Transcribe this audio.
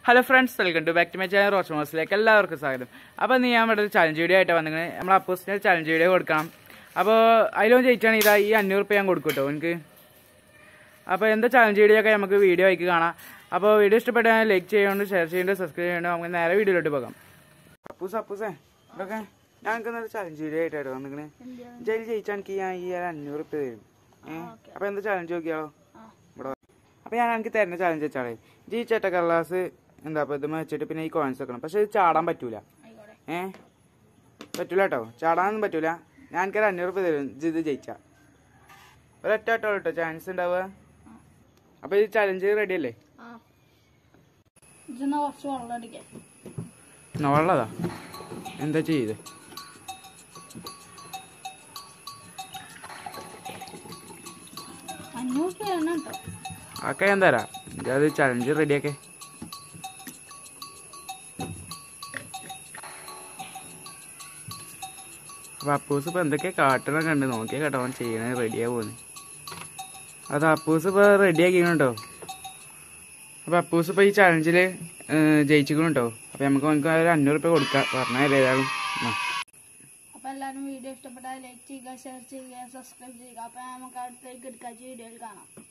Hello friends welcome to back to my channel Roshan ഹോസിലേക്ക് എല്ലാവർക്കും സ്വാഗതം അപ്പോൾ നീ ഞാൻ ഇവിടെ ഒരു ചലഞ്ച് വീഡിയോ ആയിട്ട് വന്നിങ്ങനെ നമ്മൾ അപ്പോസിന് ചലഞ്ച് വീഡിയോ കൊടുക്കണം അപ്പോൾ അതിലോ ജയിച്ചാണ് ഇതാ ഈ അഞ്ഞൂറ് റുപ്യ ഞാൻ കൊടുക്കും കേട്ടോ എനിക്ക് അപ്പോൾ എന്താ ചലഞ്ച് വീഡിയോ ഒക്കെ നമുക്ക് വീഡിയോ ആയിക്ക് കാണാം അപ്പോൾ വീഡിയോ ഇഷ്ടപ്പെട്ടാൽ ലൈക്ക് ചെയ്യുന്നുണ്ട് ഷെയർ ചെയ്യുന്നുണ്ട് സബ്സ്ക്രൈബ് ചെയ്യുന്നുണ്ട് നമുക്ക് നേരെ വീഡിയോയിലോട്ട് പോകാം അപ്പൂസ് അപ്പൂസേ ഇതൊക്കെ ഞങ്ങൾക്ക് നല്ല ചലഞ്ച് വീഡിയോ ആയിട്ടാണ് വന്നിങ്ങനെ ജയിൽ ജയിച്ചാൽ എനിക്ക് ഞാൻ ഈ ഒരു അഞ്ഞൂറ് റുപ്യ തരും ഏഹ് അപ്പോൾ എന്താ ചലഞ്ച് നോക്കിയാലോ ഇവിടെ വാ. അപ്പോൾ ഞാൻ എനിക്ക് തരുന്ന ചലഞ്ച് വെച്ചാളേ ജി ചേട്ട കള്ളാസ് എന്താ അപ്പോൾ ഇത് വെച്ചിട്ട് പിന്നെ ഈ കോയിൻസ് വെക്കണം പക്ഷെ ഇത് ചാടാൻ പറ്റൂല ഏ പറ്റൂല കേട്ടോ ചാടാനൊന്നും പറ്റൂല ഞാൻ എനിക്കൊരു അഞ്ഞൂറ് രൂപ തരും ഇജ്ജ് ഇത് ജയിച്ച ഒരൊറ്റ കേട്ടോ കേട്ടോ ചാൻസ് ഉണ്ടാവുക അപ്പോൾ ഈ ചലഞ്ച് റെഡി അല്ലേ ഇതെന്നാ കുറച്ച് വെള്ളം അടിക്കാൻ നോളതാ എന്താ ചെയ്ത് അഞ്ഞൂറ് രൂപ തന്നെ കേട്ടോ ഒക്കെ ഞാൻ തരാം അത് ചലഞ്ച് റെഡിയാക്കെ അപ്പൊ അപ്പൂസ് ഇപ്പൊ എന്തൊക്കെ കാട്ടണം കണ്ട് നോക്കിയാ കേട്ടോ അവൻ ചെയ്യണ റെഡിയാ പോകുന്നത് അത് അപ്പൂസ് ഇപ്പൊ റെഡിയാക്കിക്കണോ അപ്പൊ അപ്പൂസ് ഇപ്പൊ ഈ ചലഞ്ചില് ജയിച്ചിക്കണോ കേട്ടോ അപ്പൊ നമുക്ക് അവനക്ക് ഒരു അഞ്ഞൂറ് രൂപ കൊടുക്കാം പറഞ്ഞാൽ ഏതായാലും ആ. അപ്പൊ എല്ലാവരും വീഡിയോ ഇഷ്ടപ്പെട്ടാൽ ലൈക്ക് ചെയ്യുക ഷെയർ ചെയ്യുക സബ്സ്ക്രൈബ് ചെയ്യുക അപ്പൊ നമുക്ക് അടുത്തേക്ക് എടുക്കാത്ത വീഡിയോയിൽ കാണാം